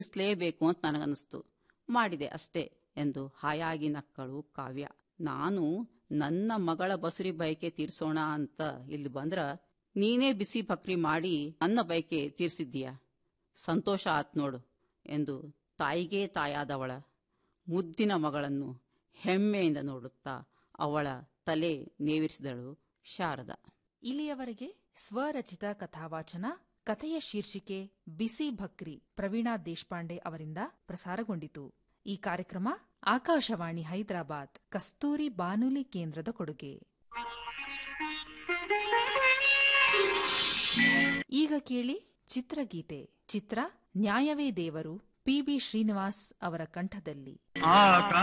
ಬೇಕು ಅಂತ ನನಗನ್ನಿಸ್ತು ಮಾಡಿದೆ ಅಷ್ಟೇ ಎಂದು ಹಾಯಾಗಿ ನಕ್ಕಳು ಕಾವ್ಯ ನಾನು ನನ್ನ ಮಗಳ ಬಸುರಿ ಬಯಕೆ ತೀರ್ಸೋಣ ಅಂತ ಇಲ್ಲಿ ಬಂದ್ರ ನೀನೇ ಬಿಸಿ ಭಕ್ರಿ ಮಾಡಿ ನನ್ನ ಬಯಕೆ ತೀರ್ಸಿದ್ದೀಯ ಸಂತೋಷ ಆತ್ ನೋಡು ಎಂದು ತಾಯಿಗೇ ತಾಯಾದವಳ ಮುದ್ದಿನ ಮಗಳನ್ನು ಹೆಮ್ಮೆಯಿಂದ ನೋಡುತ್ತಾ ಅವಳ ತಲೆ ನೇವಿರಿಸಿದಳು ಶಾರದಾ ಇಲ್ಲಿಯವರೆಗೆ ಸ್ವರಚಿತ ಕಥಾವಾಚನ ಕಥೆಯ ಶೀರ್ಷಿಕೆ ಬಿಸಿ ಭಕ್ರಿ ಪ್ರವೀಣಾ ದೇಶಪಾಂಡೆ ಅವರಿಂದ ಪ್ರಸಾರಗೊಂಡಿತು ಈ ಕಾರ್ಯಕ್ರಮ ಆಕಾಶವಾಣಿ ಹೈದರಾಬಾದ್ ಕಸ್ತೂರಿ ಬಾನುಲಿ ಕೇಂದ್ರದ ಕೊಡುಗೆ ಈಗ ಕೇಳಿ ಚಿತ್ರಗೀತೆ ಚಿತ್ರ ನ್ಯಾಯವೇ ದೇವರು ಪಿಬಿ ಶ್ರೀನಿವಾಸ್ ಅವರ ಕಂಠದಲ್ಲಿ